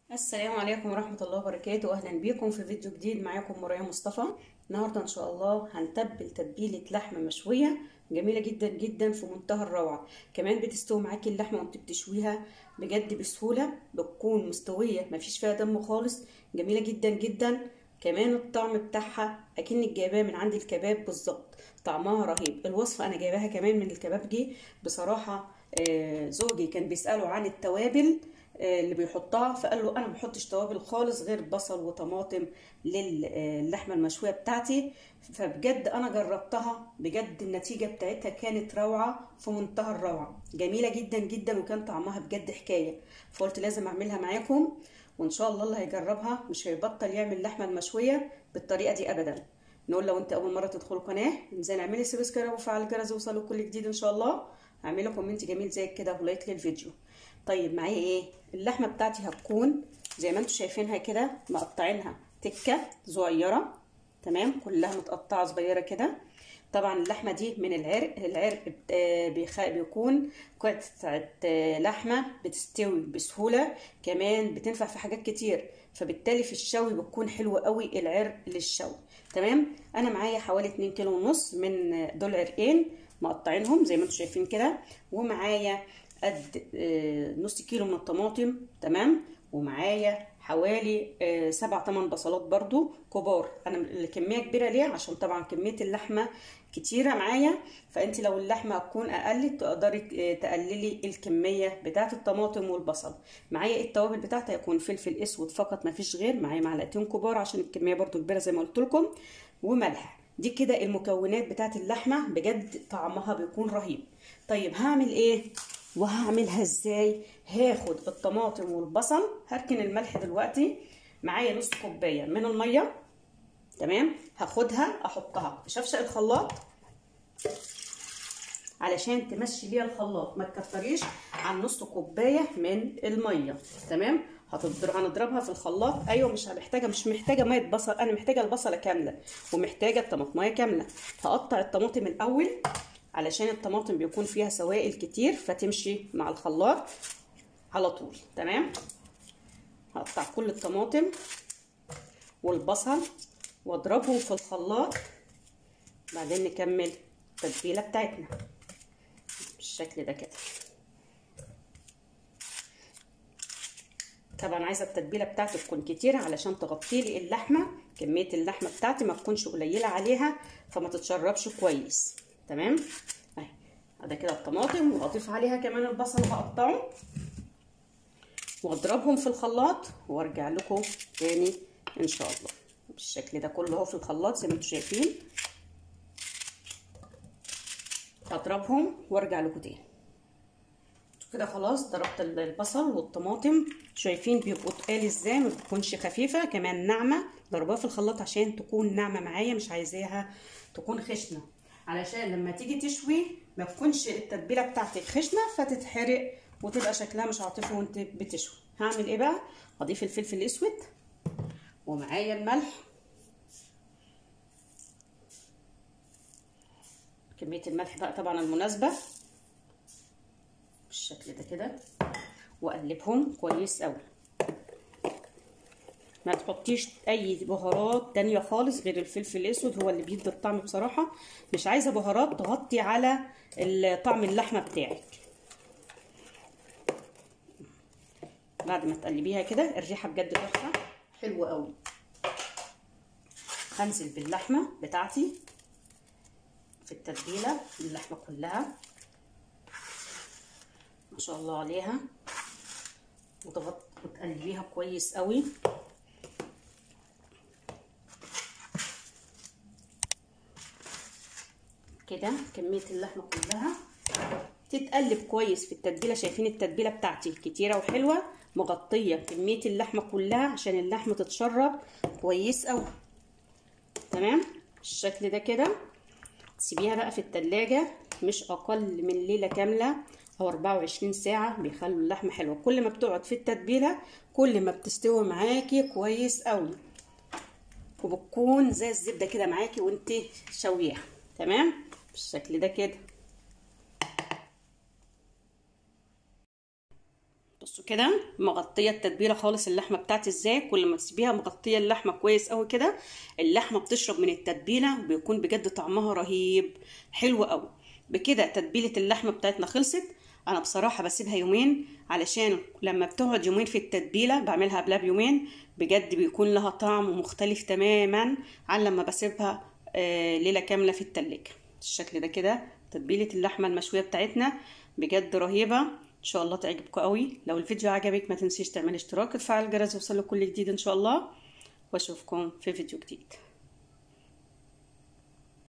السلام عليكم ورحمة الله وبركاته أهلا بيكم في فيديو جديد معاكم مريم مصطفى النهاردة إن شاء الله هنتبل تتبيلة لحمة مشوية جميلة جدا جدا في منتهى الروعة كمان بتستوي معاكي اللحمة وانت بتشويها بجد بسهولة بتكون مستوية مفيش فيها دم خالص جميلة جدا جدا كمان الطعم بتاعها اكنك جايباها من عند الكباب بالظبط طعمها رهيب الوصفة انا جايباها كمان من الكبابجي بصراحة آه زوجي كان بيسأله عن التوابل اللي بيحطها فقال له انا ما بحطش توابل خالص غير بصل وطماطم للحمه المشويه بتاعتي فبجد انا جربتها بجد النتيجه بتاعتها كانت روعه في منتهى الروعه جميله جدا جدا وكان طعمها بجد حكايه فقلت لازم اعملها معاكم وان شاء الله اللي هيجربها مش هيبطل يعمل اللحمه المشويه بالطريقه دي ابدا نقول لو انت اول مره تدخل القناه انزل اعملي سبسكرايب وفعل الجرس يوصلوا كل جديد ان شاء الله اعملي كومنت جميل زي كده ولايك للفيديو طيب معايا ايه اللحمه بتاعتي هتكون زي ما انتم شايفينها كده مقطعينها تكه صغيره تمام كلها متقطعه صغيره كده طبعا اللحمه دي من العرق العرق بيكون قطعه لحمه بتستوي بسهوله كمان بتنفع في حاجات كتير فبالتالي في الشوي بتكون حلوه قوي العرق للشوي تمام انا معايا حوالي 2 كيلو ونص من دول عرقين مقطعينهم زي ما انتم شايفين كده ومعايا قد نص كيلو من الطماطم تمام ومعايا حوالي سبع تمن بصلات برضو كبار انا الكميه كبيره ليه عشان طبعا كميه اللحمه كتيره معايا فانت لو اللحمه هتكون اقل تقدري تقللي الكميه بتاعه الطماطم والبصل معايا التوابل بتاعتها هيكون فلفل اسود فقط ما فيش غير معايا معلقتين كبار عشان الكميه برضو كبيره زي ما قلت لكم وملح دي كده المكونات بتاعه اللحمه بجد طعمها بيكون رهيب طيب هعمل ايه وهعملها ازاي هاخد الطماطم والبصل هركن الملح دلوقتي معايا نص كوبايه من الميه تمام هاخدها احطها في شفشق الخلاط علشان تمشي بيها الخلاط ما تكتريش عن نص كوبايه من الميه تمام هنضربها في الخلاط ايوه مش محتاجه مش محتاجه ميه بصل انا محتاجه البصله كامله ومحتاجه الطماطميه كامله هقطع الطماطم الاول علشان الطماطم بيكون فيها سوائل كتير فتمشي مع الخلاط على طول تمام هقطع كل الطماطم والبصل واضربهم في الخلاط بعدين نكمل التتبيله بتاعتنا بالشكل ده كده طبعا عايزه التتبيله بتاعتي تكون كتير علشان تغطي لي اللحمه كميه اللحمه بتاعتي ما تكونش قليله عليها فما تتشربش كويس تمام اهي ده كده الطماطم واضيف عليها كمان البصل هقطعه واضربهم في الخلاط وارجع لكم تاني ان شاء الله بالشكل ده كله اهو في الخلاط زي ما انتم شايفين هضربهم وارجع لكم تاني كده خلاص ضربت البصل والطماطم شايفين بيبقوا تقال ازاي ما بتكونش خفيفه كمان ناعمه ضربها في الخلاط عشان تكون ناعمه معايا مش عايزاها تكون خشنه علشان لما تيجي تشوي ما تكونش التتبيله بتاعتك خشنه فتتحرق وتبقى شكلها مش عاطفي وانت بتشوي هعمل ايه بقى هضيف الفلفل الاسود ومعايا الملح كميه الملح بقى طبعا المناسبه بالشكل ده كده واقلبهم كويس قوي ما تحطيش اي بهارات تانية خالص غير الفلفل الاسود هو اللي بيدي الطعم بصراحة مش عايزة بهارات تغطي على طعم اللحمة بتاعك بعد ما تقلبيها كده الريحة بجد تحفة حلوة قوي هنزل باللحمة بتاعتي في التتبيلة اللحمة كلها ما شاء الله عليها وتغط وتقلبيها كويس قوي كده كميه اللحمه كلها تتقلب كويس في التتبيله شايفين التتبيله بتاعتي كتيره وحلوه مغطيه كميه اللحمه كلها عشان اللحمه تتشرب كويس قوي تمام بالشكل ده كده تسيبيها بقى في التلاجة مش اقل من ليله كامله او 24 ساعه بيخلوا اللحمه حلوه كل ما بتقعد في التتبيله كل ما بتستوي معاكي كويس قوي وبتكون زي الزبده كده معاكي وانت شويها تمام بالشكل ده كده بصوا كده مغطيه التتبيله خالص اللحمه بتاعتي ازاي كل ما تسيبيها مغطيه اللحمه كويس قوي كده اللحمه بتشرب من التتبيله وبيكون بجد طعمها رهيب حلو قوي بكده تتبيله اللحمه بتاعتنا خلصت انا بصراحه بسيبها يومين علشان لما بتقعد يومين في التتبيله بعملها قبلها بيومين بجد بيكون لها طعم مختلف تماما عن لما بسيبها آه ليله كامله في التلاجة الشكل ده كده تتبيله اللحمه المشويه بتاعتنا بجد رهيبه ان شاء الله تعجبكم قوي لو الفيديو عجبك ما تنسيش تعمل اشتراك وتفعل الجرس يوصلك كل جديد ان شاء الله واشوفكم في فيديو جديد